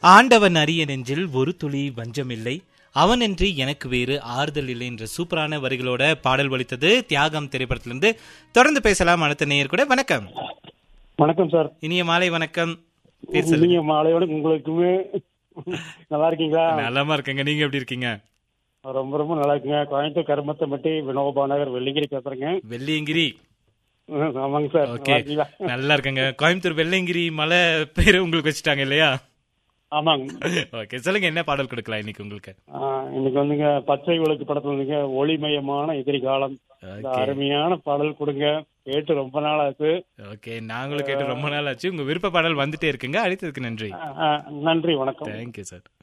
ஆண்டவன் அரிய நெஞ்சில் ஒரு துளி வஞ்சமில்லை அவனின்றி எனக்கு வேறு ஆறுதல் இல்லை என்ற சூப்பரான வரிகளோட பாடல் ஒலித்தது தியாகம் திரைப்படத்திலிருந்து தொடர்ந்து பேசலாம் அடுத்த நேயர் கூட வணக்கம் வணக்கம் சார் இனிய மாலை வணக்கம் பேர் சொல்லுங்க. நீங்க மாலையோட உங்களுக்குமே நல்லா இருக்கீங்களா நலமா இருக்கேங்க நீங்க எப்படி இருக்கீங்க ரொம்ப ரொம்ப நல்லா இருக்குங்க கோயம்புத்தூர் கருமத்தம்பட்டி வினோபா நகர் வெள்ளிங்கிரி பேசுறேங்க வெள்ளியங்கிரி ம், ஆமாங்க சார் ஓகே நல்லா இருக்கீங்களா நல்லா இருக்கேங்க கோயம்புத்தூர் வெள்ளையங்கிரி மலை பேரு உங்களுக்கு வச்சுட்டாங்க இல்லையா ஆமாங்க ஓகே சொல்லுங்க என்ன பாடல் கொடுக்கலாம் இன்னைக்கு உங்களுக்கு ஆ, இன்னைக்கு வந்துங்க பச்சை விளக்கு படத்துல வந்துங்க ஒளிமயமான எதிர்காலம் இந்த ஓகே அருமையான பாடல் கொடுங்க கேட்டு ரொம்ப நாள் ஆச்சு ஓகே நாங்களும் கேட்டு ரொம்ப நாள் ஆச்சு உங்க விருப்ப பாடல் வந்துட்டே இருக்குங்க அழைத்ததுக்கு நன்றி ஆ, ஆ, நன்றி வணக்கம் தேங்க்யூ சார்